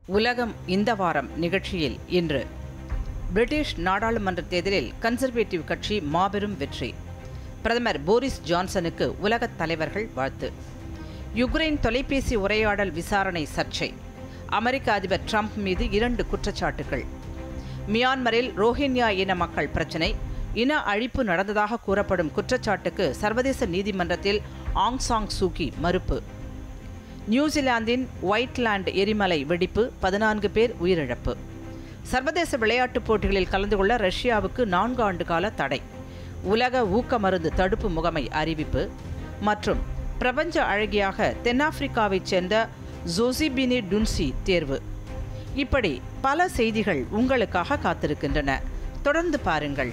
உலகம் இந்த வாரம் நிகழ்ச்சியில் இன்று பிரிட்டிஷ் நாடாளுமன்ற தேர்தலில் கன்சர்வேட்டிவ் கட்சி மாபெரும் வெற்றி பிரதமர் போரிஸ் ஜான்சனுக்கு உலகத் தலைவர்கள் வாழ்த்து யுக்ரைன் தொலைபேசி உரையாடல் விசாரணை சர்ச்சை அமெரிக்க அதிபர் ட்ரம்ப் மீது இரண்டு குற்றச்சாட்டுகள் மியான்மரில் ரோஹிங்யா இன மக்கள் பிரச்சினை இன அழிப்பு நடந்ததாக கூறப்படும் குற்றச்சாட்டுக்கு சர்வதேச நீதிமன்றத்தில் ஆங் சாங் சூகி மறுப்பு நியூசிலாந்தின் ஒயிட்லாண்ட் எரிமலை வெடிப்பு பதினான்கு பேர் உயிரிழப்பு சர்வதேச விளையாட்டுப் போட்டிகளில் கலந்து கொள்ள ரஷ்யாவுக்கு நான்கு ஆண்டு கால தடை உலக ஊக்க மருந்து தடுப்பு முகமை அறிவிப்பு மற்றும் பிரபஞ்ச அழகியாக தென்னாப்பிரிக்காவைச் சேர்ந்த ஜோசிபினி டுன்சி தேர்வு இப்படி பல செய்திகள் உங்களுக்காக காத்திருக்கின்றன தொடர்ந்து பாருங்கள்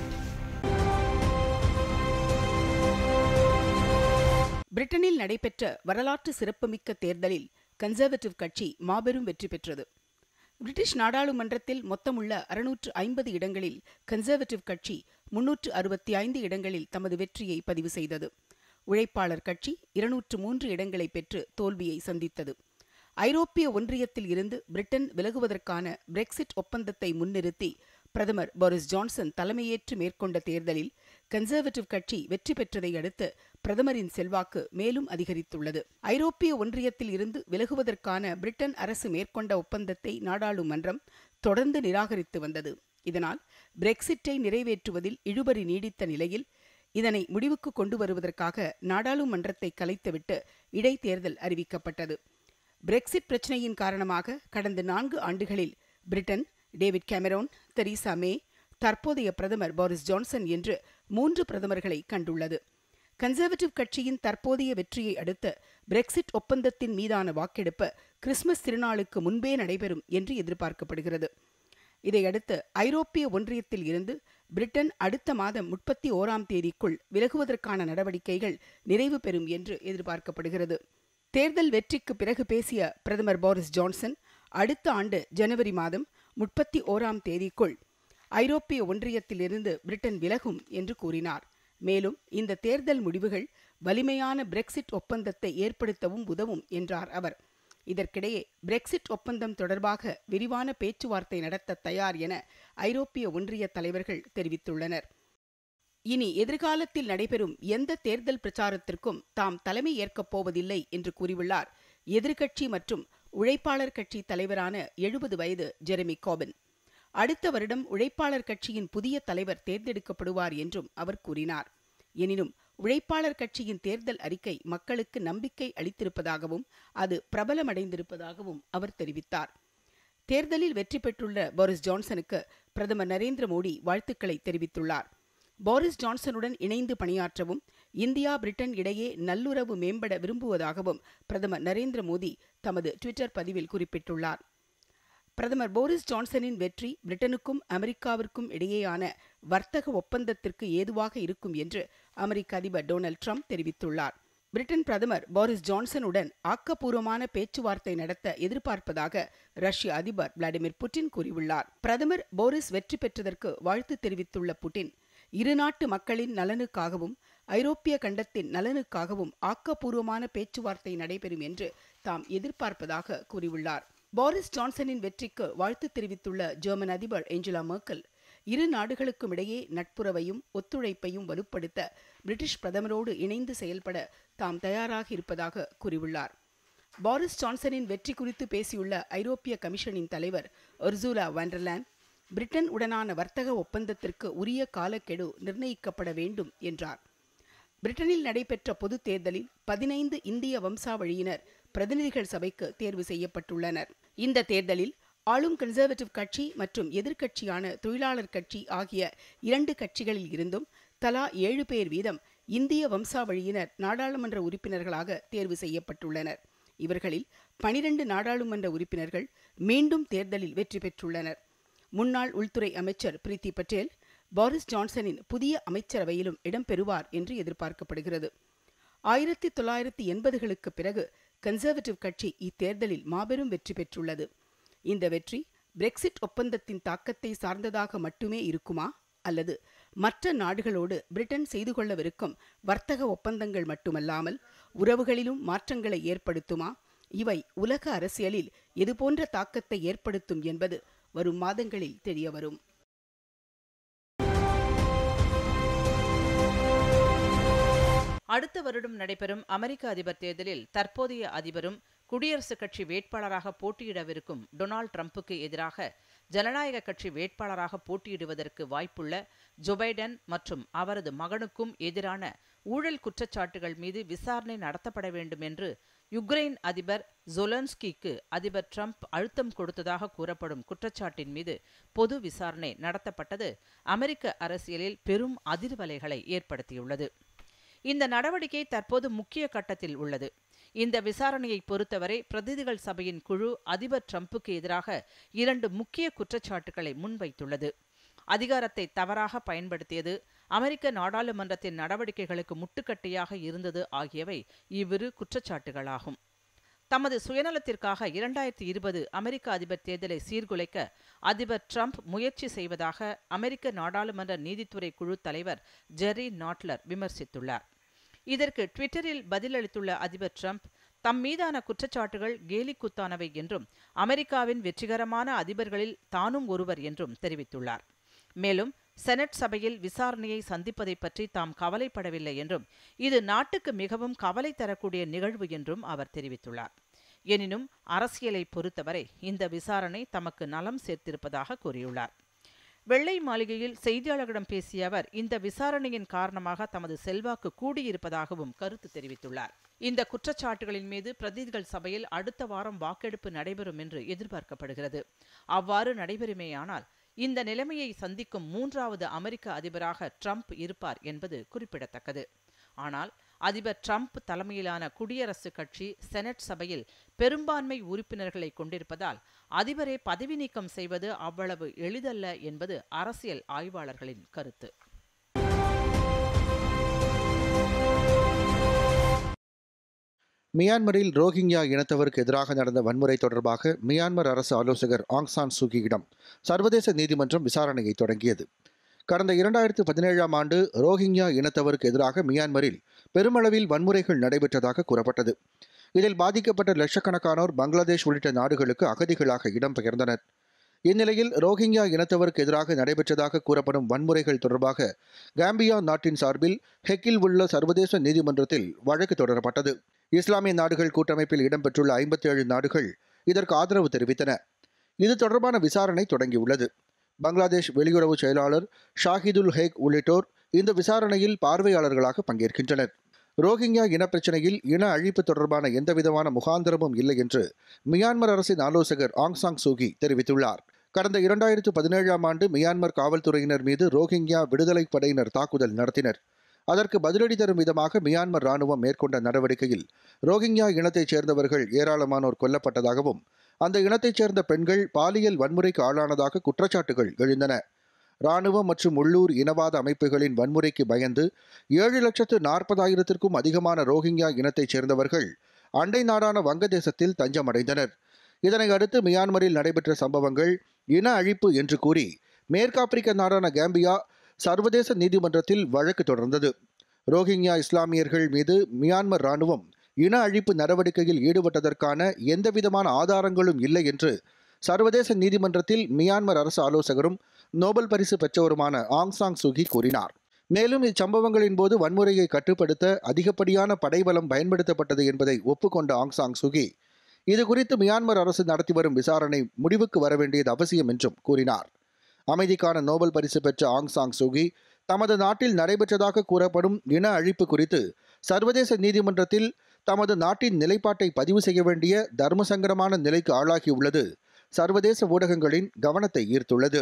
பிரிட்டனில் நடைபெற்ற வரலாற்று சிறப்புமிக்க தேர்தலில் கன்சர்வேட்டிவ் கட்சி மாபெரும் வெற்றி பெற்றது பிரிட்டிஷ் நாடாளுமன்றத்தில் மொத்தமுள்ள அறுநூற்று ஐம்பது இடங்களில் கன்சர்வேட்டிவ் கட்சி முன்னூற்று அறுபத்தி ஐந்து இடங்களில் தமது வெற்றியை பதிவு செய்தது உழைப்பாளர் கட்சி இருநூற்று மூன்று இடங்களை பெற்று தோல்வியை சந்தித்தது ஐரோப்பிய ஒன்றியத்தில் இருந்து பிரிட்டன் விலகுவதற்கான பிரெக்சிட் ஒப்பந்தத்தை முன்னிறுத்தி பிரதமர் போரிஸ் ஜான்சன் தலைமையேற்று மேற்கொண்ட தேர்தலில் கன்சர்வேட்டிவ் கட்சி வெற்றி பெற்றதை அடுத்து பிரதமரின் செல்வாக்கு மேலும் அதிகரித்துள்ளது ஐரோப்பிய ஒன்றியத்தில் இருந்து விலகுவதற்கான பிரிட்டன் அரசு மேற்கொண்ட ஒப்பந்தத்தை நாடாளுமன்றம் தொடர்ந்து நிராகரித்து வந்தது இதனால் பிரெக்சிட்டை நிறைவேற்றுவதில் இழுபறி நீடித்த நிலையில் இதனை முடிவுக்கு கொண்டு வருவதற்காக நாடாளுமன்றத்தை கலைத்துவிட்டு இடைத்தேர்தல் அறிவிக்கப்பட்டது பிரெக்சிட் பிரச்சினையின் காரணமாக கடந்த நான்கு ஆண்டுகளில் Britain David Cameron Theresa May தற்போதைய பிரதமர் போரிஸ் ஜான்சன் என்று மூன்று பிரதமர்களை கண்டுள்ளது கன்சர்வேட்டிவ் கட்சியின் தற்போதைய வெற்றியை அடுத்து பிரெக்சிட் ஒப்பந்தத்தின் மீதான வாக்கெடுப்பு கிறிஸ்துமஸ் திருநாளுக்கு முன்பே நடைபெறும் என்று எதிர்பார்க்கப்படுகிறது இதையடுத்து ஐரோப்பிய ஒன்றியத்தில் இருந்து பிரிட்டன் அடுத்த மாதம் முப்பத்தி ஓராம் தேதிக்குள் விலகுவதற்கான நடவடிக்கைகள் நிறைவு பெறும் என்று எதிர்பார்க்கப்படுகிறது தேர்தல் வெற்றிக்கு பிறகு பேசிய பிரதமர் போரிஸ் ஜான்சன் அடுத்த ஆண்டு ஜனவரி மாதம் முப்பத்தி ஓராம் தேதிக்குள் ஐரோப்பிய ஒன்றியத்திலிருந்து பிரிட்டன் விலகும் என்று கூறினார் மேலும் இந்த தேர்தல் முடிவுகள் வலிமையான பிரெக்சிட் ஒப்பந்தத்தை ஏற்படுத்தவும் உதவும் என்றார் அவர் இதற்கிடையே பிரெக்சிட் ஒப்பந்தம் தொடர்பாக விரிவான பேச்சுவார்த்தை நடத்த தயார் என ஐரோப்பிய ஒன்றிய தலைவர்கள் தெரிவித்துள்ளனர் இனி எதிர்காலத்தில் நடைபெறும் எந்த தேர்தல் பிரச்சாரத்திற்கும் தாம் தலைமை ஏற்கப் போவதில்லை என்று கூறியுள்ளார் எதிர்க்கட்சி மற்றும் உழைப்பாளர் கட்சி தலைவரான எழுபது வயது ஜெரமி கோபின் அடுத்த வருடம் உழைப்பாளர் கட்சியின் புதிய தலைவர் தேர்ந்தெடுக்கப்படுவார் என்றும் அவர் கூறினார் எனினும் உழைப்பாளர் கட்சியின் தேர்தல் அறிக்கை மக்களுக்கு நம்பிக்கை அளித்திருப்பதாகவும் அது பிரபலமடைந்திருப்பதாகவும் அவர் தெரிவித்தார் தேர்தலில் வெற்றி பெற்றுள்ள போரிஸ் ஜான்சனுக்கு பிரதமர் நரேந்திர மோடி வாழ்த்துக்களை தெரிவித்துள்ளார் போரிஸ் ஜான்சனுடன் இணைந்து பணியாற்றவும் இந்தியா பிரிட்டன் இடையே நல்லுறவு மேம்பட விரும்புவதாகவும் பிரதமர் நரேந்திர மோடி தமது ட்விட்டர் பதிவில் குறிப்பிட்டுள்ளார் பிரதமர் போரிஸ் ஜான்சனின் வெற்றி பிரிட்டனுக்கும் அமெரிக்காவிற்கும் இடையேயான வர்த்தக ஒப்பந்தத்திற்கு ஏதுவாக இருக்கும் என்று அமெரிக்க அதிபர் டொனால்ட் ட்ரம்ப் தெரிவித்துள்ளார் பிரிட்டன் பிரதமர் போரிஸ் ஜான்சனுடன் ஆக்கப்பூர்வமான பேச்சுவார்த்தை நடத்த எதிர்பார்ப்பதாக ரஷ்ய அதிபர் விளாடிமிர் புட்டின் கூறியுள்ளார் பிரதமர் போரிஸ் வெற்றி பெற்றதற்கு வாழ்த்து தெரிவித்துள்ள புட்டின் இரு நாட்டு மக்களின் நலனுக்காகவும் ஐரோப்பிய கண்டத்தின் நலனுக்காகவும் ஆக்கப்பூர்வமான பேச்சுவார்த்தை நடைபெறும் என்று தாம் எதிர்பார்ப்பதாக கூறியுள்ளார் போரிஸ் ஜான்சனின் வெற்றிக்கு வாழ்த்து தெரிவித்துள்ள ஜெர்மன் அதிபர் ஏஞ்சலா மேர்க்கல் இரு நாடுகளுக்கும் இடையே நட்புறவையும் ஒத்துழைப்பையும் வலுப்படுத்த பிரிட்டிஷ் பிரதமரோடு இணைந்து செயல்பட தாம் தயாராக இருப்பதாக கூறியுள்ளார் போரிஸ் ஜான்சனின் வெற்றி குறித்து பேசியுள்ள ஐரோப்பிய கமிஷனின் தலைவர் ஒர்சூலா வாண்டர்லேண்ட் பிரிட்டன் உடனான வர்த்தக ஒப்பந்தத்திற்கு உரிய காலக்கெடு நிர்ணயிக்கப்பட வேண்டும் என்றார் பிரிட்டனில் நடைபெற்ற பொது தேர்தலில் பதினைந்து இந்திய வம்சாவழியினர் பிரதிநிதிகள் சபைக்கு தேர்வு செய்யப்பட்டுள்ளனர் இந்த தேர்தலில் ஆளும் கன்சர்வேட்டிவ் கட்சி மற்றும் எதிர்க்கட்சியான தொழிலாளர் கட்சி ஆகிய இரண்டு கட்சிகளில் இருந்தும் தலா ஏழு பேர் வீதம் இந்திய வம்சாவழியினர் நாடாளுமன்ற உறுப்பினர்களாக தேர்வு செய்யப்பட்டுள்ளனர் இவர்களில் பனிரெண்டு நாடாளுமன்ற உறுப்பினர்கள் மீண்டும் தேர்தலில் வெற்றி பெற்றுள்ளனர் முன்னாள் உள்துறை அமைச்சர் பிரீத்தி பட்டேல் போரிஸ் ஜான்சனின் புதிய அமைச்சரவையிலும் இடம்பெறுவார் என்று எதிர்பார்க்கப்படுகிறது ஆயிரத்தி தொள்ளாயிரத்தி எண்பதுகளுக்கு பிறகு கன்சர்வேட்டிவ் கட்சி இத்தேர்தலில் மாபெரும் வெற்றி பெற்றுள்ளது இந்த வெற்றி பிரெக்சிட் ஒப்பந்தத்தின் தாக்கத்தை சார்ந்ததாக மட்டுமே இருக்குமா அல்லது மற்ற நாடுகளோடு பிரிட்டன் செய்து கொள்ளவிருக்கும் வர்த்தக ஒப்பந்தங்கள் மட்டுமல்லாமல் உறவுகளிலும் மாற்றங்களை ஏற்படுத்துமா இவை உலக அரசியலில் எதுபோன்ற தாக்கத்தை ஏற்படுத்தும் என்பது வரும் மாதங்களில் தெரியவரும் அடுத்த வருடம் நடைபெறும் அமெரிக்க அதிபர் தேர்தலில் தற்போதைய அதிபரும் குடியரசுக் கட்சி வேட்பாளராக போட்டியிடவிருக்கும் டொனால்டு டிரம்புக்கு எதிராக ஜனநாயக கட்சி வேட்பாளராக போட்டியிடுவதற்கு வாய்ப்புள்ள ஜோ பைடன் மற்றும் அவரது மகனுக்கும் எதிரான ஊழல் குற்றச்சாட்டுகள் மீது விசாரணை நடத்தப்பட வேண்டும் என்று யுக்ரைன் அதிபர் ஜொலன்ஸ்கிக்கு அதிபர் ட்ரம்ப் அழுத்தம் கொடுத்ததாக கூறப்படும் குற்றச்சாட்டின் மீது பொது விசாரணை நடத்தப்பட்டது அமெரிக்க அரசியலில் பெரும் அதிர்வலைகளை ஏற்படுத்தியுள்ளது இந்த நடவடிக்கை தற்போது முக்கிய கட்டத்தில் உள்ளது இந்த விசாரணையை பொறுத்தவரை பிரதிநிதிகள் சபையின் குழு அதிபர் ட்ரம்புக்கு எதிராக இரண்டு முக்கிய குற்றச்சாட்டுகளை முன்வைத்துள்ளது அதிகாரத்தை தவறாக பயன்படுத்தியது அமெரிக்க நாடாளுமன்றத்தின் நடவடிக்கைகளுக்கு முட்டுக்கட்டையாக இருந்தது ஆகியவை இவ்விரு குற்றச்சாட்டுகளாகும் தமது சுயநலத்திற்காக இரண்டாயிரத்தி இருபது அமெரிக்க அதிபர் தேர்தலை சீர்குலைக்க அதிபர் ட்ரம்ப் முயற்சி செய்வதாக அமெரிக்க நாடாளுமன்ற நீதித்துறை குழு தலைவர் ஜெர்ரி நாட்லர் விமர்சித்துள்ளார் இதற்கு ட்விட்டரில் பதிலளித்துள்ள அதிபர் ட்ரம்ப் தம் மீதான குற்றச்சாட்டுகள் கேலிக்குத்தானவை என்றும் அமெரிக்காவின் வெற்றிகரமான அதிபர்களில் தானும் ஒருவர் என்றும் தெரிவித்துள்ளார் மேலும் செனட் சபையில் விசாரணையை சந்திப்பதை பற்றி தாம் கவலைப்படவில்லை என்றும் இது நாட்டுக்கு மிகவும் கவலை தரக்கூடிய நிகழ்வு என்றும் அவர் தெரிவித்துள்ளார் எனினும் அரசியலை பொறுத்தவரை இந்த விசாரணை தமக்கு நலம் சேர்த்திருப்பதாக கூறியுள்ளார் வெள்ளை மாளிகையில் செய்தியாளர்களிடம் பேசிய அவர் இந்த விசாரணையின் காரணமாக தமது செல்வாக்கு கூடியிருப்பதாகவும் கருத்து தெரிவித்துள்ளார் இந்த குற்றச்சாட்டுகளின் மீது பிரதிநிதிகள் சபையில் அடுத்த வாரம் வாக்கெடுப்பு நடைபெறும் என்று எதிர்பார்க்கப்படுகிறது அவ்வாறு நடைபெறுமேயானால் இந்த நிலைமையை சந்திக்கும் மூன்றாவது அமெரிக்க அதிபராக ட்ரம்ப் இருப்பார் என்பது குறிப்பிடத்தக்கது ஆனால் அதிபர் ட்ரம்ப் தலைமையிலான குடியரசுக் கட்சி செனட் சபையில் பெரும்பான்மை உறுப்பினர்களை கொண்டிருப்பதால் அதிபரை பதவி நீக்கம் செய்வது அவ்வளவு எளிதல்ல என்பது அரசியல் ஆய்வாளர்களின் கருத்து மியான்மரில் ரோஹிங்யா இனத்தவருக்கு எதிராக நடந்த வன்முறை தொடர்பாக மியான்மர் அரசு ஆலோசகர் ஆங் சான் சூகியிடம் சர்வதேச நீதிமன்றம் விசாரணையை தொடங்கியது கடந்த இரண்டாயிரத்து பதினேழாம் ஆண்டு ரோஹிங்யா இனத்தவருக்கு எதிராக மியான்மரில் பெருமளவில் வன்முறைகள் நடைபெற்றதாக கூறப்பட்டது இதில் பாதிக்கப்பட்ட லட்சக்கணக்கானோர் பங்களாதேஷ் உள்ளிட்ட நாடுகளுக்கு அகதிகளாக இடம்பெயர்ந்தனர் இந்நிலையில் ரோஹிங்யா இனத்தவருக்கு எதிராக நடைபெற்றதாக கூறப்படும் வன்முறைகள் தொடர்பாக காம்பியா நாட்டின் சார்பில் ஹெக்கில் உள்ள சர்வதேச நீதிமன்றத்தில் வழக்கு தொடரப்பட்டது இஸ்லாமிய நாடுகள் கூட்டமைப்பில் இடம்பெற்றுள்ள ஐம்பத்தேழு நாடுகள் இதற்கு ஆதரவு தெரிவித்தன இது தொடர்பான விசாரணை தொடங்கியுள்ளது பங்களாதேஷ் வெளியுறவு செயலாளர் ஷாஹிதுல் ஹேக் உள்ளிட்டோர் இந்த விசாரணையில் பார்வையாளர்களாக பங்கேற்கின்றனர் ரோஹிங்யா இனப்பிரச்சினையில் இன அழிப்பு தொடர்பான எந்தவிதமான முகாந்திரமும் இல்லை என்று மியான்மர் அரசின் ஆலோசகர் ஆங் சாங் சூகி தெரிவித்துள்ளார் கடந்த இரண்டாயிரத்து பதினேழாம் ஆண்டு மியான்மர் காவல்துறையினர் மீது ரோஹிங்யா விடுதலைப் படையினர் தாக்குதல் நடத்தினர் அதற்கு பதிலடி தரும் விதமாக மியான்மர் ராணுவம் மேற்கொண்ட நடவடிக்கையில் ரோஹிங்யா இனத்தைச் சேர்ந்தவர்கள் ஏராளமானோர் கொல்லப்பட்டதாகவும் அந்த இனத்தைச் சேர்ந்த பெண்கள் பாலியல் வன்முறைக்கு ஆளானதாக குற்றச்சாட்டுகள் எழுந்தன ராணுவம் மற்றும் உள்ளூர் இனவாத அமைப்புகளின் வன்முறைக்கு பயந்து ஏழு லட்சத்து நாற்பதாயிரத்திற்கும் அதிகமான ரோஹிங்யா இனத்தைச் சேர்ந்தவர்கள் அண்டை நாடான வங்கதேசத்தில் தஞ்சமடைந்தனர் இதனை அடுத்து மியான்மரில் நடைபெற்ற சம்பவங்கள் இன அழிப்பு என்று கூறி மேற்காப்பிரிக்க நாடான கேம்பியா சர்வதேச நீதிமன்றத்தில் வழக்கு தொடர்ந்தது ரோஹிங்யா இஸ்லாமியர்கள் மீது மியான்மர் ராணுவம் இன அழிப்பு நடவடிக்கையில் ஈடுபட்டதற்கான எந்தவிதமான ஆதாரங்களும் இல்லை என்று சர்வதேச நீதிமன்றத்தில் மியான்மர் அரசு ஆலோசகரும் நோபல் பரிசு பெற்றவருமான ஆங் சாங் சுகி கூறினார் மேலும் இச்சம்பவங்களின் போது வன்முறையை கட்டுப்படுத்த அதிகப்படியான படைபலம் பயன்படுத்தப்பட்டது என்பதை ஒப்புக்கொண்ட ஆங் சாங் சுகி இது குறித்து மியான்மர் அரசு நடத்தி வரும் விசாரணை முடிவுக்கு வர வேண்டியது அவசியம் என்றும் கூறினார் அமைதிக்கான நோபல் பரிசு பெற்ற ஆங் சாங் சுகி தமது நாட்டில் நடைபெற்றதாக கூறப்படும் இன அழிப்பு குறித்து சர்வதேச நீதிமன்றத்தில் தமது நாட்டின் நிலைப்பாட்டை பதிவு செய்ய வேண்டிய தர்மசங்கரமான நிலைக்கு ஆளாகியுள்ளது சர்வதேச ஊடகங்களின் கவனத்தை ஈர்த்துள்ளது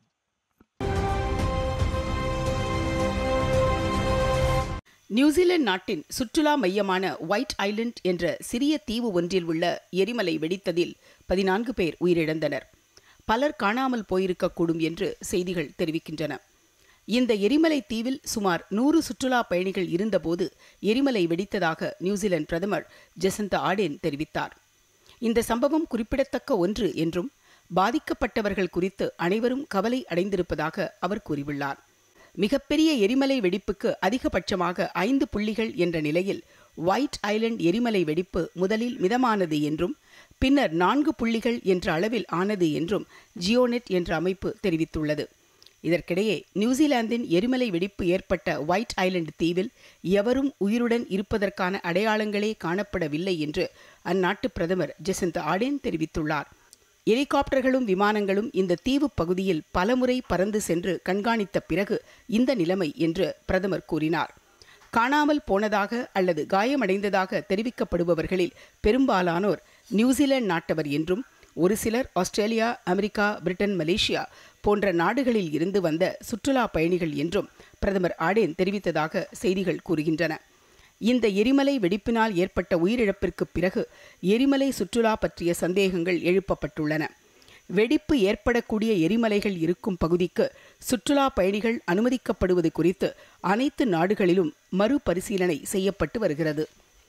நியூசிலாந்து நாட்டின் சுற்றுலா மையமான ஒயிட் ஐலண்ட் என்ற சிறிய தீவு ஒன்றில் உள்ள எரிமலை வெடித்ததில் பதினான்கு பேர் உயிரிழந்தனர் பலர் காணாமல் போயிருக்கக்கூடும் என்று செய்திகள் தெரிவிக்கின்றன இந்த எரிமலை தீவில் சுமார் நூறு சுற்றுலா பயணிகள் இருந்தபோது எரிமலை வெடித்ததாக நியூசிலாந்து பிரதமர் ஜெசந்த ஆடேன் தெரிவித்தார் இந்த சம்பவம் குறிப்பிடத்தக்க ஒன்று என்றும் பாதிக்கப்பட்டவர்கள் குறித்து அனைவரும் கவலை அடைந்திருப்பதாக அவர் கூறியுள்ளார் மிகப்பெரிய எரிமலை வெடிப்புக்கு அதிகபட்சமாக ஐந்து புள்ளிகள் என்ற நிலையில் ஒயிட் ஐலண்ட் எரிமலை வெடிப்பு முதலில் மிதமானது என்றும் பின்னர் நான்கு புள்ளிகள் என்ற அளவில் ஆனது என்றும் ஜியோனெட் என்ற அமைப்பு தெரிவித்துள்ளது இதற்கிடையே நியூசிலாந்தின் எரிமலை வெடிப்பு ஏற்பட்ட ஒயிட் ஐலண்ட் தீவில் எவரும் உயிருடன் இருப்பதற்கான அடையாளங்களே காணப்படவில்லை என்று அந்நாட்டு பிரதமர் ஜெசிந்த ஆடேன் தெரிவித்துள்ளார் ஹெலிகாப்டர்களும் விமானங்களும் இந்த தீவு பகுதியில் பலமுறை பறந்து சென்று கண்காணித்த பிறகு இந்த நிலைமை என்று பிரதமர் கூறினார் காணாமல் போனதாக அல்லது காயமடைந்ததாக தெரிவிக்கப்படுபவர்களில் பெரும்பாலானோர் நியூசிலாந்து நாட்டவர் என்றும் ஒரு சிலர் ஆஸ்திரேலியா அமெரிக்கா பிரிட்டன் மலேசியா போன்ற நாடுகளில் இருந்து வந்த சுற்றுலா பயணிகள் என்றும் பிரதமர் ஆடேன் தெரிவித்ததாக செய்திகள் கூறுகின்றன இந்த எரிமலை வெடிப்பினால் ஏற்பட்ட உயிரிழப்பிற்கு பிறகு எரிமலை சுற்றுலா பற்றிய சந்தேகங்கள் எழுப்பப்பட்டுள்ளன வெடிப்பு ஏற்படக்கூடிய எரிமலைகள் இருக்கும் பகுதிக்கு சுற்றுலா பயணிகள் அனுமதிக்கப்படுவது குறித்து அனைத்து நாடுகளிலும் மறுபரிசீலனை செய்யப்பட்டு வருகிறது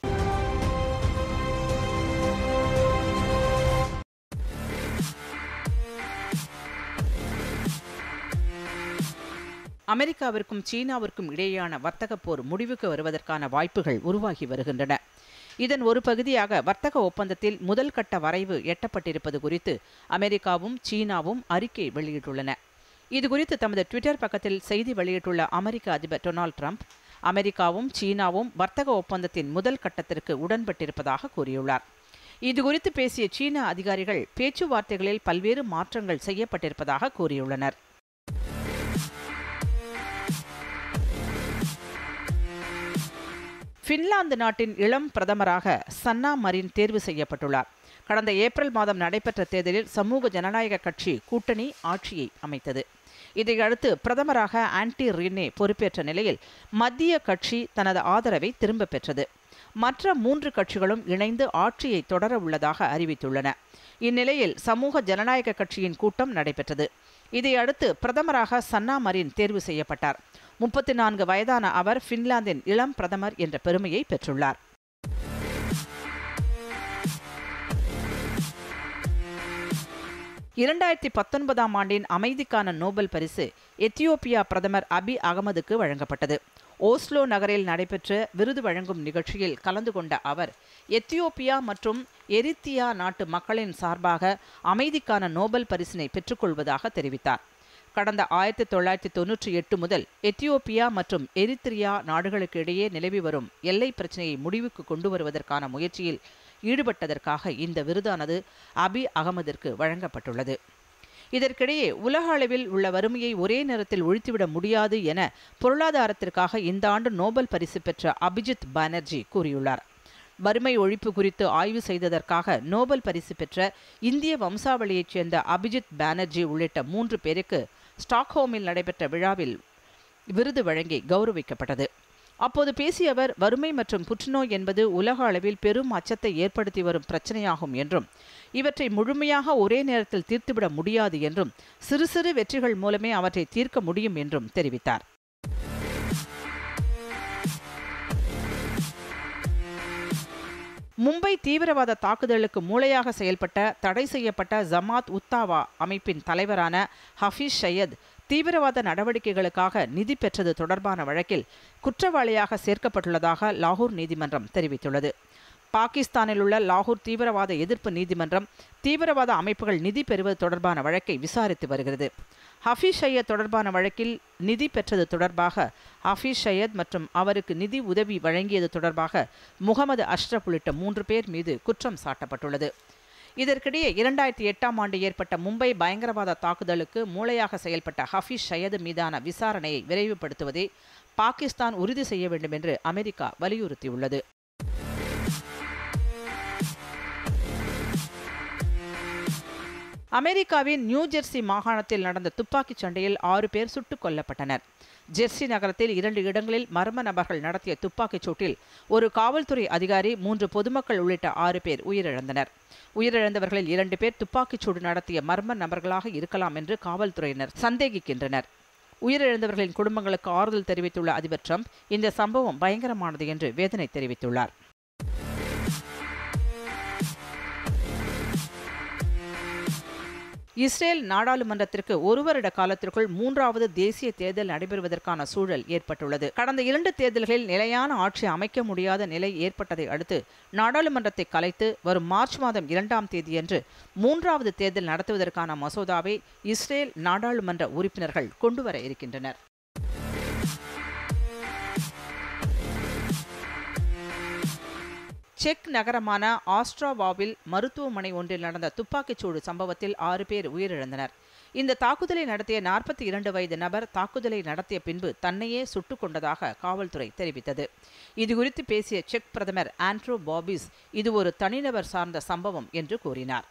அமெரிக்காவிற்கும் சீனாவிற்கும் இடையேயான வர்த்தக போர் முடிவுக்கு வருவதற்கான வாய்ப்புகள் உருவாகி வருகின்றன இதன் ஒரு பகுதியாக வர்த்தக ஒப்பந்தத்தில் முதல் கட்ட வரைவு எட்டப்பட்டிருப்பது குறித்து அமெரிக்காவும் சீனாவும் அறிக்கை வெளியிட்டுள்ளன இதுகுறித்து தமது ட்விட்டர் பக்கத்தில் செய்தி வெளியிட்டுள்ள அமெரிக்க அதிபர் டொனால்ட் ட்ரம்ப் அமெரிக்காவும் சீனாவும் வர்த்தக ஒப்பந்தத்தின் முதல் கட்டத்திற்கு உடன்பட்டிருப்பதாக கூறியுள்ளார் இதுகுறித்து பேசிய சீன அதிகாரிகள் பேச்சுவார்த்தைகளில் பல்வேறு மாற்றங்கள் செய்யப்பட்டிருப்பதாக கூறியுள்ளனர் பின்லாந்து நாட்டின் இளம் பிரதமராக சன்னா மரின் தேர்வு செய்யப்பட்டுள்ளார் கடந்த ஏப்ரல் மாதம் நடைபெற்ற தேர்தலில் சமூக ஜனநாயக கட்சி கூட்டணி ஆட்சியை அமைத்தது இதையடுத்து பிரதமராக ஆன்டி ரினே பொறுப்பேற்ற நிலையில் மத்திய கட்சி தனது ஆதரவை திரும்பப் பெற்றது மற்ற மூன்று கட்சிகளும் இணைந்து ஆட்சியை தொடர உள்ளதாக அறிவித்துள்ளன இந்நிலையில் சமூக ஜனநாயக கட்சியின் கூட்டம் நடைபெற்றது இதையடுத்து பிரதமராக சன்னா மரின் தேர்வு செய்யப்பட்டார் முப்பத்தி நான்கு வயதான அவர் பின்லாந்தின் இளம் பிரதமர் என்ற பெருமையை பெற்றுள்ளார் இரண்டாயிரத்தி பத்தொன்பதாம் ஆண்டின் அமைதிக்கான நோபல் பரிசு எத்தியோப்பியா பிரதமர் அபி அகமதுக்கு வழங்கப்பட்டது ஓஸ்லோ நகரில் நடைபெற்ற விருது வழங்கும் நிகழ்ச்சியில் கலந்து கொண்ட அவர் எத்தியோப்பியா மற்றும் எரித்தியா நாட்டு மக்களின் சார்பாக அமைதிக்கான நோபல் பரிசினை பெற்றுக்கொள்வதாக தெரிவித்தார் கடந்த ஆயிரத்தி தொள்ளாயிரத்தி தொன்னூற்றி எட்டு முதல் எத்தியோப்பியா மற்றும் எரித்திரியா நாடுகளுக்கு இடையே நிலவி வரும் எல்லை பிரச்சினையை முடிவுக்கு கொண்டு வருவதற்கான முயற்சியில் ஈடுபட்டதற்காக இந்த விருதானது அபி அகமதிற்கு வழங்கப்பட்டுள்ளது இதற்கிடையே உலக அளவில் உள்ள வறுமையை ஒரே நேரத்தில் ஒழித்துவிட முடியாது என பொருளாதாரத்திற்காக இந்த ஆண்டு நோபல் பரிசு பெற்ற அபிஜித் பானர்ஜி கூறியுள்ளார் வறுமை ஒழிப்பு குறித்து ஆய்வு செய்ததற்காக நோபல் பரிசு பெற்ற இந்திய வம்சாவளியைச் சேர்ந்த அபிஜித் பானர்ஜி உள்ளிட்ட மூன்று பேருக்கு ஸ்டாக்ஹோமில் நடைபெற்ற விழாவில் விருது வழங்கி கௌரவிக்கப்பட்டது அப்போது பேசிய அவர் வறுமை மற்றும் புற்றுநோய் என்பது உலக அளவில் பெரும் அச்சத்தை ஏற்படுத்தி வரும் பிரச்சனையாகும் என்றும் இவற்றை முழுமையாக ஒரே நேரத்தில் தீர்த்துவிட முடியாது என்றும் சிறு சிறு வெற்றிகள் மூலமே அவற்றை தீர்க்க முடியும் என்றும் தெரிவித்தார் மும்பை தீவிரவாத தாக்குதலுக்கு மூளையாக செயல்பட்ட தடை செய்யப்பட்ட ஜமாத் உத்தாவா அமைப்பின் தலைவரான ஹஃபீஸ் சையத் தீவிரவாத நடவடிக்கைகளுக்காக நிதி பெற்றது தொடர்பான வழக்கில் குற்றவாளியாக சேர்க்கப்பட்டுள்ளதாக லாகூர் நீதிமன்றம் தெரிவித்துள்ளது பாகிஸ்தானில் உள்ள லாகூர் தீவிரவாத எதிர்ப்பு நீதிமன்றம் தீவிரவாத அமைப்புகள் நிதி பெறுவது தொடர்பான வழக்கை விசாரித்து வருகிறது ஹஃபீஸ் சையத் தொடர்பான வழக்கில் நிதி பெற்றது தொடர்பாக ஹஃபீஸ் சையத் மற்றும் அவருக்கு நிதி உதவி வழங்கியது தொடர்பாக முகமது அஷ்ரப் உள்ளிட்ட மூன்று பேர் மீது குற்றம் சாட்டப்பட்டுள்ளது இதற்கிடையே இரண்டாயிரத்தி எட்டாம் ஆண்டு ஏற்பட்ட மும்பை பயங்கரவாத தாக்குதலுக்கு மூளையாக செயல்பட்ட ஹஃபீஸ் சையது மீதான விசாரணையை விரைவுபடுத்துவதை பாகிஸ்தான் உறுதி செய்ய வேண்டும் என்று அமெரிக்கா வலியுறுத்தியுள்ளது அமெரிக்காவின் நியூ ஜெர்சி மாகாணத்தில் நடந்த துப்பாக்கிச் சண்டையில் ஆறு பேர் சுட்டுக் கொல்லப்பட்டனர் ஜெர்சி நகரத்தில் இரண்டு இடங்களில் மர்ம நபர்கள் நடத்திய துப்பாக்கிச் சூட்டில் ஒரு காவல்துறை அதிகாரி மூன்று பொதுமக்கள் உள்ளிட்ட ஆறு பேர் உயிரிழந்தனர் உயிரிழந்தவர்களில் இரண்டு பேர் துப்பாக்கிச் சூடு நடத்திய மர்ம நபர்களாக இருக்கலாம் என்று காவல்துறையினர் சந்தேகிக்கின்றனர் உயிரிழந்தவர்களின் குடும்பங்களுக்கு ஆறுதல் தெரிவித்துள்ள அதிபர் ட்ரம்ப் இந்த சம்பவம் பயங்கரமானது என்று வேதனை தெரிவித்துள்ளார் இஸ்ரேல் நாடாளுமன்றத்திற்கு ஒரு வருட காலத்திற்குள் மூன்றாவது தேசிய தேர்தல் நடைபெறுவதற்கான சூழல் ஏற்பட்டுள்ளது கடந்த இரண்டு தேர்தல்களில் நிலையான ஆட்சி அமைக்க முடியாத நிலை ஏற்பட்டதை அடுத்து நாடாளுமன்றத்தை கலைத்து வரும் மார்ச் மாதம் இரண்டாம் தேதியன்று மூன்றாவது தேர்தல் நடத்துவதற்கான மசோதாவை இஸ்ரேல் நாடாளுமன்ற உறுப்பினர்கள் கொண்டுவர இருக்கின்றனர் செக் நகரமான ஆஸ்ட்ராவாவில் மருத்துவமனை ஒன்றில் நடந்த துப்பாக்கிச்சூடு சம்பவத்தில் ஆறு பேர் உயிரிழந்தனர் இந்த தாக்குதலை நடத்திய நாற்பத்தி இரண்டு வயது நபர் தாக்குதலை நடத்திய பின்பு தன்னையே சுட்டுக் கொண்டதாக காவல்துறை தெரிவித்தது இதுகுறித்து பேசிய செக் பிரதமர் ஆண்ட்ரூ பாபிஸ் இது ஒரு தனிநபர் சார்ந்த சம்பவம் என்று கூறினார்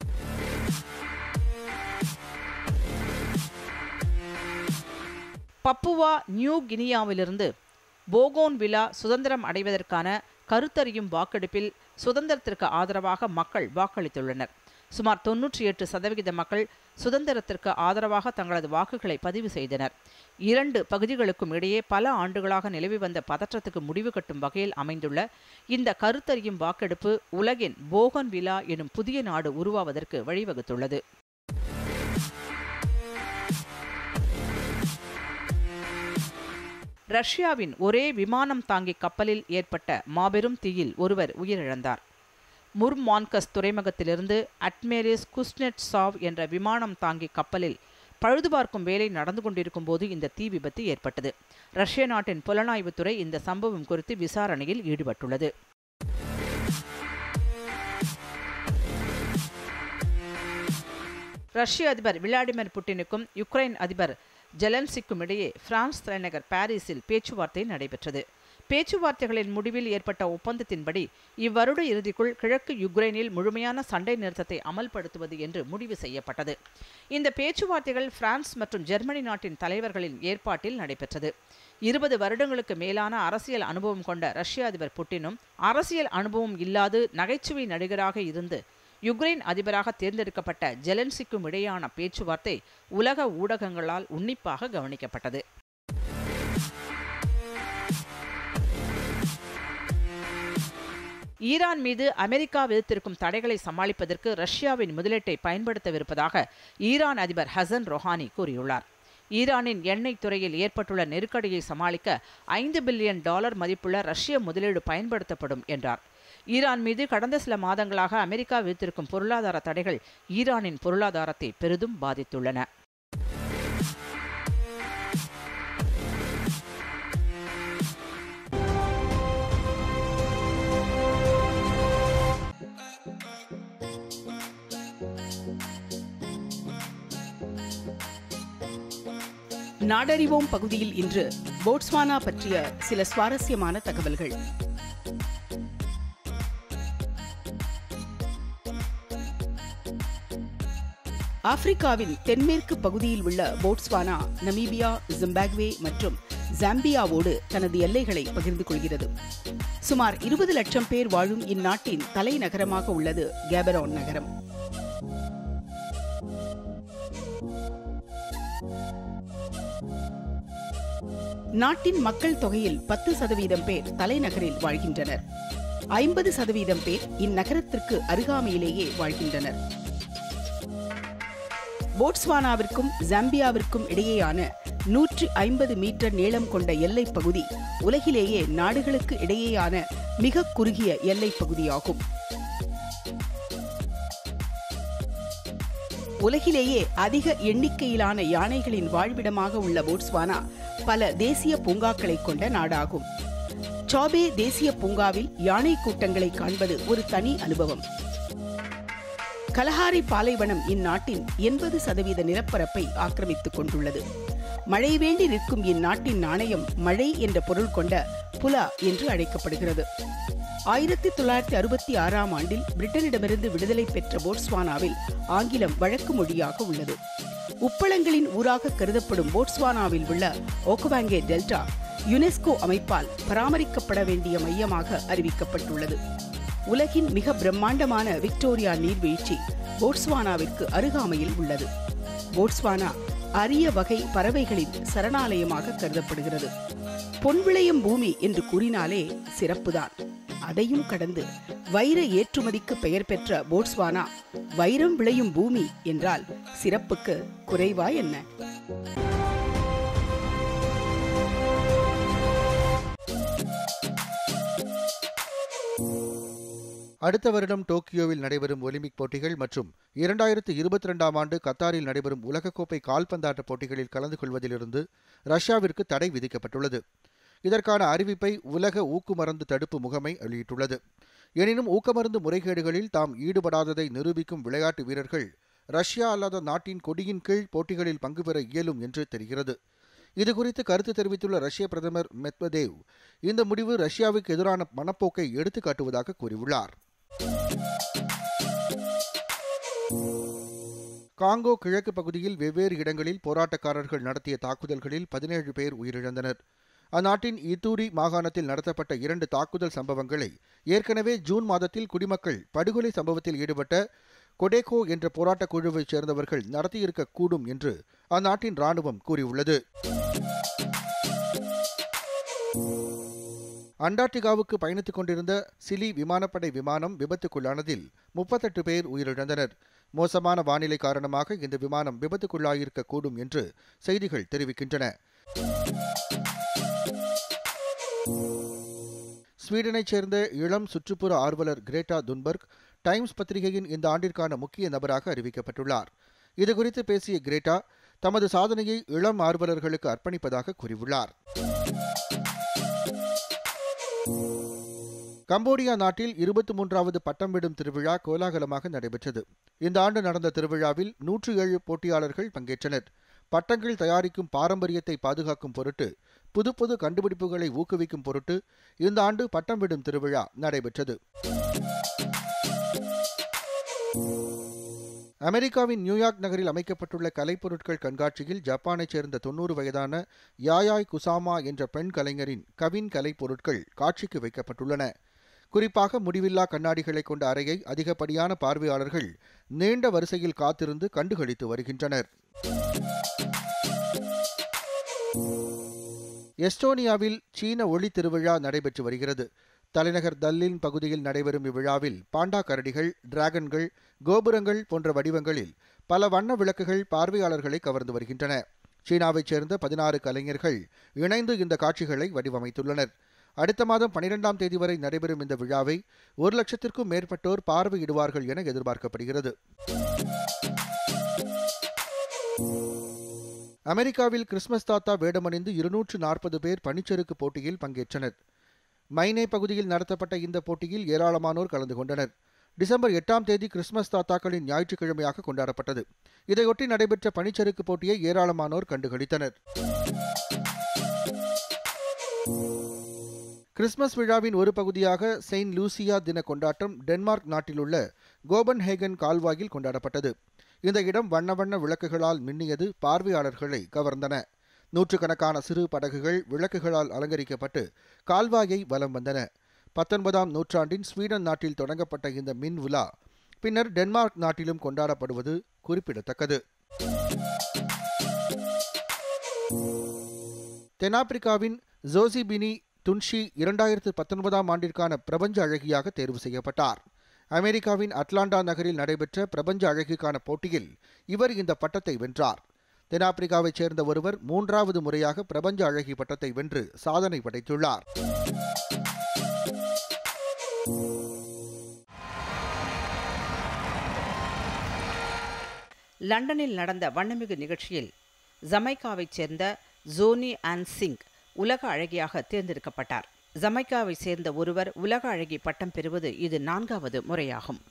பப்புவா நியூ கினியாவிலிருந்து போகோன் விழா சுதந்திரம் அடைவதற்கான கருத்தறியும் வாக்கெடுப்பில் சுதந்திரத்திற்கு ஆதரவாக மக்கள் வாக்களித்துள்ளனர் சுமார் தொன்னூற்றி எட்டு சதவிகித மக்கள் சுதந்திரத்திற்கு ஆதரவாக தங்களது வாக்குகளை பதிவு செய்தனர் இரண்டு பகுதிகளுக்கும் இடையே பல ஆண்டுகளாக நிலவி வந்த பதற்றத்துக்கு முடிவு கட்டும் வகையில் அமைந்துள்ள இந்த கருத்தறியும் வாக்கெடுப்பு உலகின் போகன் விழா எனும் புதிய நாடு உருவாவதற்கு வழிவகுத்துள்ளது ரஷ்யாவின் ஒரே விமானம் தாங்கி கப்பலில் ஏற்பட்ட மாபெரும் தீயில் ஒருவர் உயிரிழந்தார் முர்மான்கஸ் துறைமுகத்திலிருந்து அட்மேரிஸ் குஸ்னெட் சாவ் என்ற விமானம் தாங்கி கப்பலில் பழுதுபார்க்கும் வேலை நடந்து கொண்டிருக்கும் போது இந்த தீ விபத்து ஏற்பட்டது ரஷ்ய நாட்டின் புலனாய்வுத்துறை இந்த சம்பவம் குறித்து விசாரணையில் ஈடுபட்டுள்ளது ரஷ்ய அதிபர் விளாடிமிர் புட்டினுக்கும் யுக்ரைன் அதிபர் ஜெலன்சிக்கும் இடையே பிரான்ஸ் தலைநகர் பாரிஸில் பேச்சுவார்த்தை நடைபெற்றது பேச்சுவார்த்தைகளின் முடிவில் ஏற்பட்ட ஒப்பந்தத்தின்படி இவ்வருட இறுதிக்குள் கிழக்கு யுக்ரைனில் முழுமையான சண்டை நிறுத்தத்தை அமல்படுத்துவது என்று முடிவு செய்யப்பட்டது இந்த பேச்சுவார்த்தைகள் பிரான்ஸ் மற்றும் ஜெர்மனி நாட்டின் தலைவர்களின் ஏற்பாட்டில் நடைபெற்றது இருபது வருடங்களுக்கு மேலான அரசியல் அனுபவம் கொண்ட ரஷ்ய அதிபர் புட்டினும் அரசியல் அனுபவம் இல்லாது நகைச்சுவை நடிகராக இருந்து யுக்ரைன் அதிபராக தேர்ந்தெடுக்கப்பட்ட ஜெலன்சிக்கும் இடையான பேச்சுவார்த்தை உலக ஊடகங்களால் உன்னிப்பாக கவனிக்கப்பட்டது ஈரான் மீது அமெரிக்கா விதித்திருக்கும் தடைகளை சமாளிப்பதற்கு ரஷ்யாவின் முதலீட்டை பயன்படுத்தவிருப்பதாக ஈரான் அதிபர் ஹசன் ரொஹானி கூறியுள்ளார் ஈரானின் எண்ணெய் துறையில் ஏற்பட்டுள்ள நெருக்கடியை சமாளிக்க ஐந்து பில்லியன் டாலர் மதிப்புள்ள ரஷ்ய முதலீடு பயன்படுத்தப்படும் என்றார் ஈரான் மீது கடந்த சில மாதங்களாக அமெரிக்கா விதித்திருக்கும் பொருளாதார தடைகள் ஈரானின் பொருளாதாரத்தை பெரிதும் பாதித்துள்ளன நாடறிவோம் பகுதியில் இன்று போட்ஸ்வானா பற்றிய சில சுவாரஸ்யமான தகவல்கள் ஆப்பிரிக்காவின் தென்மேற்கு பகுதியில் உள்ள போட்ஸ்வானா நமீபியா ஜிம்பாப்வே மற்றும் ஜாம்பியாவோடு தனது எல்லைகளை பகிர்ந்து கொள்கிறது சுமார் இருபது லட்சம் பேர் வாழும் இந்நாட்டின் தலைநகரமாக உள்ளது கேபரான் நகரம் நாட்டின் மக்கள் தொகையில் பத்து சதவீதம் பேர் தலைநகரில் வாழ்கின்றனர் ஐம்பது சதவீதம் பேர் இந்நகரத்திற்கு அருகாமையிலேயே வாழ்கின்றனர் போட்ஸ்வானாவிற்கும் ஜாம்பியாவிற்கும் இடையேயான நூற்றி ஐம்பது மீட்டர் நீளம் கொண்ட எல்லைப் பகுதி உலகிலேயே நாடுகளுக்கு இடையேயான மிக குறுகிய எல்லைப் பகுதியாகும் உலகிலேயே அதிக எண்ணிக்கையிலான யானைகளின் வாழ்விடமாக உள்ள போட்ஸ்வானா பல தேசிய பூங்காக்களை கொண்ட நாடாகும் சாபே தேசிய பூங்காவில் யானை கூட்டங்களை காண்பது ஒரு தனி அனுபவம் கலஹாரி பாலைவனம் இந்நாட்டின் எண்பது சதவீத நிலப்பரப்பை ஆக்கிரமித்துக் கொண்டுள்ளது மழை வேண்டி நிற்கும் இந்நாட்டின் நாணயம் மழை என்ற பொருள் கொண்ட புலா என்று அழைக்கப்படுகிறது ஆயிரத்தி தொள்ளாயிரத்தி அறுபத்தி ஆறாம் ஆண்டில் பிரிட்டனிடமிருந்து விடுதலை பெற்ற போட்ஸ்வானாவில் ஆங்கிலம் வழக்கு மொழியாக உள்ளது உப்பளங்களின் ஊராக கருதப்படும் போட்ஸ்வானாவில் உள்ள ஓகவாங்கே டெல்டா யுனெஸ்கோ அமைப்பால் பராமரிக்கப்பட வேண்டிய மையமாக அறிவிக்கப்பட்டுள்ளது உலகின் மிக பிரம்மாண்டமான விக்டோரியா நீர்வீழ்ச்சி போட்ஸ்வானாவிற்கு அருகாமையில் உள்ளது போட்ஸ்வானா அரிய வகை பறவைகளின் சரணாலயமாக கருதப்படுகிறது பொன் விளையும் பூமி என்று கூறினாலே சிறப்புதான் அதையும் கடந்து வைர ஏற்றுமதிக்கு பெயர் பெற்ற போட்ஸ்வானா வைரம் விளையும் பூமி என்றால் சிறப்புக்கு குறைவா என்ன அடுத்த வருடம் டோக்கியோவில் நடைபெறும் ஒலிம்பிக் போட்டிகள் மற்றும் இரண்டாயிரத்து இருபத்தி ரெண்டாம் ஆண்டு கத்தாரில் நடைபெறும் உலகக்கோப்பை கால்பந்தாட்ட போட்டிகளில் கலந்து கொள்வதிலிருந்து ரஷ்யாவிற்கு தடை விதிக்கப்பட்டுள்ளது இதற்கான அறிவிப்பை உலக ஊக்குமருந்து தடுப்பு முகமை வெளியிட்டுள்ளது எனினும் ஊக்கமருந்து முறைகேடுகளில் தாம் ஈடுபடாததை நிரூபிக்கும் விளையாட்டு வீரர்கள் ரஷ்யா அல்லாத நாட்டின் கொடியின் கீழ் போட்டிகளில் பங்கு பெற இயலும் என்று தெரிகிறது இதுகுறித்து கருத்து தெரிவித்துள்ள ரஷ்ய பிரதமர் மெத்வதேவ் இந்த முடிவு ரஷ்யாவுக்கு எதிரான மனப்போக்கை எடுத்துக்காட்டுவதாக கூறியுள்ளார் காங்கோ கிழக்கு பகுதியில் வெவ்வேறு இடங்களில் போராட்டக்காரர்கள் நடத்திய தாக்குதல்களில் பதினேழு பேர் உயிரிழந்தனர் அந்நாட்டின் இத்தூரி மாகாணத்தில் நடத்தப்பட்ட இரண்டு தாக்குதல் சம்பவங்களை ஏற்கனவே ஜூன் மாதத்தில் குடிமக்கள் படுகொலை சம்பவத்தில் ஈடுபட்ட கொடேகோ என்ற போராட்டக் குழுவைச் சேர்ந்தவர்கள் நடத்தியிருக்கக்கூடும் என்று அந்நாட்டின் ராணுவம் கூறியுள்ளது அண்டார்டிகாவுக்கு பயணித்துக் கொண்டிருந்த சிலி விமானப்படை விமானம் விபத்துக்குள்ளானதில் முப்பத்தெட்டு பேர் உயிரிழந்தனர் மோசமான வானிலை காரணமாக இந்த விமானம் விபத்துக்குள்ளாயிருக்கக்கூடும் என்று செய்திகள் தெரிவிக்கின்றன ஸ்வீடனைச் சேர்ந்த இளம் சுற்றுப்புற ஆர்வலர் கிரேட்டா துன்பர்க் டைம்ஸ் பத்திரிகையின் இந்த ஆண்டிற்கான முக்கிய நபராக அறிவிக்கப்பட்டுள்ளார் இதுகுறித்து பேசிய கிரேட்டா தமது சாதனையை இளம் ஆர்வலர்களுக்கு அர்ப்பணிப்பதாக கூறியுள்ளார் கம்போடியா நாட்டில் இருபத்தி மூன்றாவது பட்டம் விடும் திருவிழா கோலாகலமாக நடைபெற்றது இந்த ஆண்டு நடந்த திருவிழாவில் நூற்று ஏழு போட்டியாளர்கள் பங்கேற்றனர் பட்டங்கள் தயாரிக்கும் பாரம்பரியத்தை பாதுகாக்கும் பொருட்டு புது புது கண்டுபிடிப்புகளை ஊக்குவிக்கும் பொருட்டு இந்த ஆண்டு பட்டம் விடும் திருவிழா நடைபெற்றது அமெரிக்காவின் நியூயார்க் நகரில் அமைக்கப்பட்டுள்ள கலைப்பொருட்கள் கண்காட்சியில் ஜப்பானைச் சேர்ந்த தொன்னூறு வயதான யாயாய் குசாமா என்ற பெண் கலைஞரின் கவின் கலைப்பொருட்கள் காட்சிக்கு வைக்கப்பட்டுள்ளன குறிப்பாக முடிவில்லா கண்ணாடிகளை கொண்ட அறையை அதிகப்படியான பார்வையாளர்கள் நீண்ட வரிசையில் காத்திருந்து கண்டுகளித்து வருகின்றனர் எஸ்டோனியாவில் சீன ஒளி திருவிழா நடைபெற்று வருகிறது தலைநகர் தல்லின் பகுதியில் நடைபெறும் இவ்விழாவில் பாண்டா கரடிகள் டிராகன்கள் கோபுரங்கள் போன்ற வடிவங்களில் பல வண்ண விளக்குகள் பார்வையாளர்களை கவர்ந்து வருகின்றன சீனாவைச் சேர்ந்த பதினாறு கலைஞர்கள் இணைந்து இந்த காட்சிகளை வடிவமைத்துள்ளனர் அடுத்த மாதம் பனிரெண்டாம் தேதி வரை நடைபெறும் இந்த விழாவை ஒரு லட்சத்திற்கும் மேற்பட்டோர் பார்வையிடுவார்கள் என எதிர்பார்க்கப்படுகிறது அமெரிக்காவில் கிறிஸ்மஸ் தாத்தா வேடமணிந்து இருநூற்று நாற்பது பேர் பனிச்சறுக்கு போட்டியில் பங்கேற்றனர் மைனே பகுதியில் நடத்தப்பட்ட இந்த போட்டியில் ஏராளமானோர் கலந்து கொண்டனர் டிசம்பர் எட்டாம் தேதி கிறிஸ்மஸ் தாத்தாக்களின் ஞாயிற்றுக்கிழமையாக கொண்டாடப்பட்டது இதையொட்டி நடைபெற்ற பனிச்சறுக்கு போட்டியை ஏராளமானோர் கண்டுகளித்தனர் கிறிஸ்மஸ் விழாவின் ஒரு பகுதியாக செயின்ட் லூசியா தின கொண்டாட்டம் டென்மார்க் நாட்டிலுள்ள கோபன்ஹேகன் கால்வாயில் கொண்டாடப்பட்டது இந்த இடம் வண்ண வண்ண விளக்குகளால் மின்னியது பார்வையாளர்களை கவர்ந்தன நூற்றுக்கணக்கான சிறு படகுகள் விளக்குகளால் அலங்கரிக்கப்பட்டு கால்வாயை வலம் வந்தன பத்தொன்பதாம் நூற்றாண்டின் ஸ்வீடன் நாட்டில் தொடங்கப்பட்ட இந்த மின் உலா பின்னர் டென்மார்க் நாட்டிலும் கொண்டாடப்படுவது குறிப்பிடத்தக்கது தென்னாப்பிரிக்காவின் ஜோசிபினி துன்ஷி இரண்டாயிரத்து பத்தொன்பதாம் ஆண்டிற்கான பிரபஞ்ச அழகியாக தேர்வு செய்யப்பட்டார் அமெரிக்காவின் அட்லாண்டா நகரில் நடைபெற்ற பிரபஞ்ச அழகிக்கான போட்டியில் இவர் இந்த பட்டத்தை வென்றார் தென்னாப்பிரிக்காவைச் சேர்ந்த ஒருவர் மூன்றாவது முறையாக பிரபஞ்ச அழகி பட்டத்தை வென்று சாதனை படைத்துள்ளார் லண்டனில் நடந்த வண்ணமிகு நிகழ்ச்சியில் ஜமைக்காவைச் சேர்ந்த ஜோனி ஆன் சிங் உலக அழகியாக தேர்ந்தெடுக்கப்பட்டார் ஜமைக்காவை சேர்ந்த ஒருவர் உலக அழகி பட்டம் பெறுவது இது நான்காவது முறையாகும்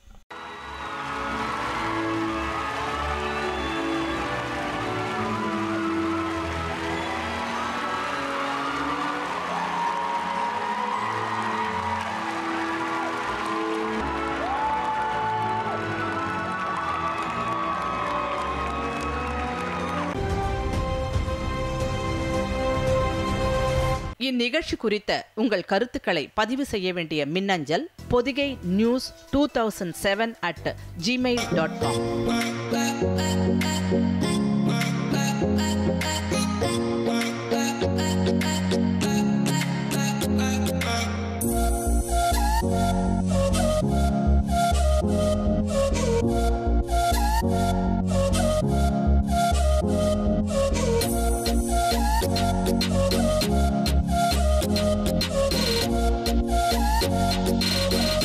இந்நிகழ்ச்சி குறித்த உங்கள் கருத்துக்களை பதிவு செய்ய வேண்டிய மின்னஞ்சல் Pothigai news two thousand seven at Gmail dot com வணக்கம்